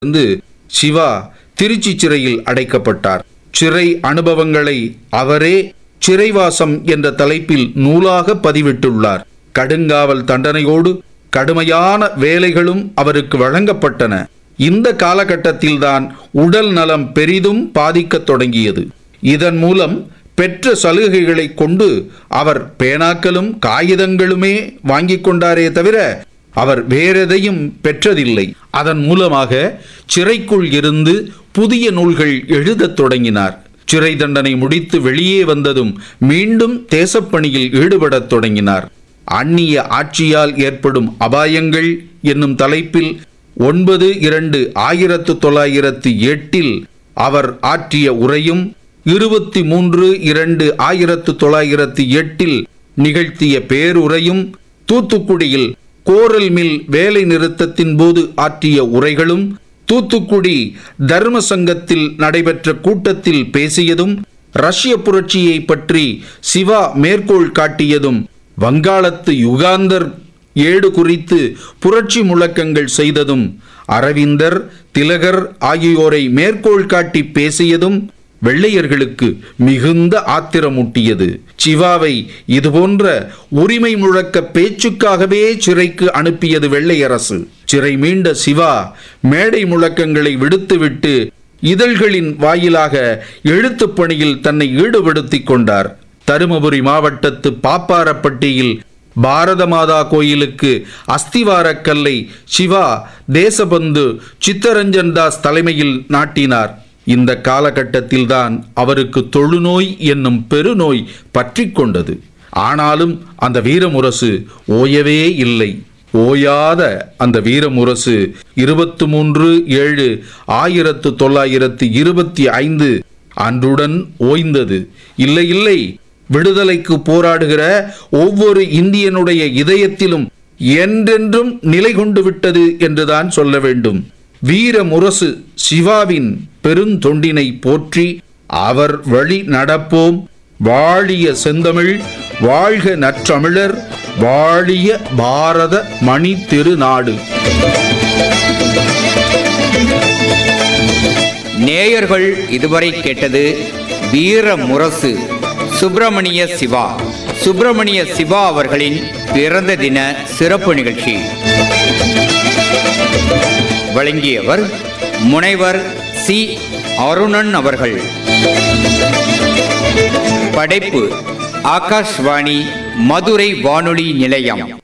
இருந்து சிவா திருச்சி சிறையில் அடைக்கப்பட்டார் சிறை அனுபவங்களை அவரே சிறைவாசம் என்ற தலைப்பில் நூலாக பதிவிட்டுள்ளார் கடுங்காவல் தண்டனையோடு கடுமையான வேலைகளும் அவருக்கு வழங்கப்பட்டன இந்த காலகட்டத்தில்தான் உடல் நலம் பெரிதும் பாதிக்கத் தொடங்கியது இதன் மூலம் பெற்ற சலுகைகளை கொண்டு அவர் பேனாக்களும் காகிதங்களுமே வாங்கிக் கொண்டாரே தவிர அவர் வேறெதையும் பெற்றதில்லை அதன் மூலமாக சிறைக்குள் இருந்து புதிய நூல்கள் எழுதத் தொடங்கினார் சிறை தண்டனை முடித்து வெளியே வந்ததும் மீண்டும் தேசப்பணியில் ஈடுபடத் தொடங்கினார் அந்நிய ஆட்சியால் ஏற்படும் அபாயங்கள் என்னும் தலைப்பில் ஒன்பது இரண்டு ஆயிரத்து தொள்ளாயிரத்து எட்டில் அவர் ஆற்றிய உரையும் இருபத்தி மூன்று இரண்டு ஆயிரத்து தொள்ளாயிரத்து எட்டில் நிகழ்த்திய பேருரையும் தூத்துக்குடியில் கோரல் மில் வேலை நிறுத்தத்தின் போது ஆற்றிய உரைகளும் தூத்துக்குடி தர்ம சங்கத்தில் நடைபெற்ற கூட்டத்தில் பேசியதும் ரஷ்ய புரட்சியை பற்றி சிவா மேற்கோள் காட்டியதும் வங்காளத்து யுகாந்தர் ஏடு குறித்து புரட்சி முழக்கங்கள் செய்ததும் அரவிந்தர் திலகர் ஆகியோரை மேற்கோள் காட்டி பேசியதும் வெள்ளையர்களுக்கு மிகுந்த ஆத்திரமூட்டியது சிவாவை இதுபோன்ற உரிமை முழக்க பேச்சுக்காகவே சிறைக்கு அனுப்பியது வெள்ளை அரசு சிறை மீண்ட சிவா மேடை முழக்கங்களை விடுத்துவிட்டு இதழ்களின் வாயிலாக எழுத்துப் பணியில் தன்னை ஈடுபடுத்திக் கொண்டார் தருமபுரி மாவட்டத்து பாப்பாரப்பட்டியில் பாரத மாதா கோயிலுக்கு அஸ்திவாரக் கல்லை சிவா தேசபந்து சித்தரஞ்சன் தாஸ் தலைமையில் நாட்டினார் இந்த காலகட்டத்தில்தான் அவருக்கு தொழுநோய் என்னும் பெருநோய் பற்றி கொண்டது ஆனாலும் அந்த வீரமுரசு ஓயவே இல்லை ஓயாத அந்த வீரமுரசு இருபத்தி மூன்று ஏழு ஆயிரத்து தொள்ளாயிரத்து இருபத்தி ஐந்து அன்றுடன் ஓய்ந்தது இல்லை இல்லை விடுதலைக்கு போராடுகிற ஒவ்வொரு இந்தியனுடைய இதயத்திலும் என்றென்றும் நிலை கொண்டு விட்டது என்றுதான் சொல்ல வேண்டும் வீர முரசு சிவாவின் பெருந்தொண்டினை போற்றி அவர் வழி நடப்போம் வாழிய செந்தமிழ் வாழ்க நற்றமிழர் வாழிய பாரத மணி திருநாடு நேயர்கள் இதுவரை கேட்டது வீர முரசு சுப்பிரமணிய சிவா சுப்பிரமணிய சிவா அவர்களின் பிறந்த தின சிறப்பு நிகழ்ச்சி வழங்கியவர் முனைவர் சி அருணன் அவர்கள் படைப்பு ஆகாஷ்வாணி மதுரை வானொலி நிலையம்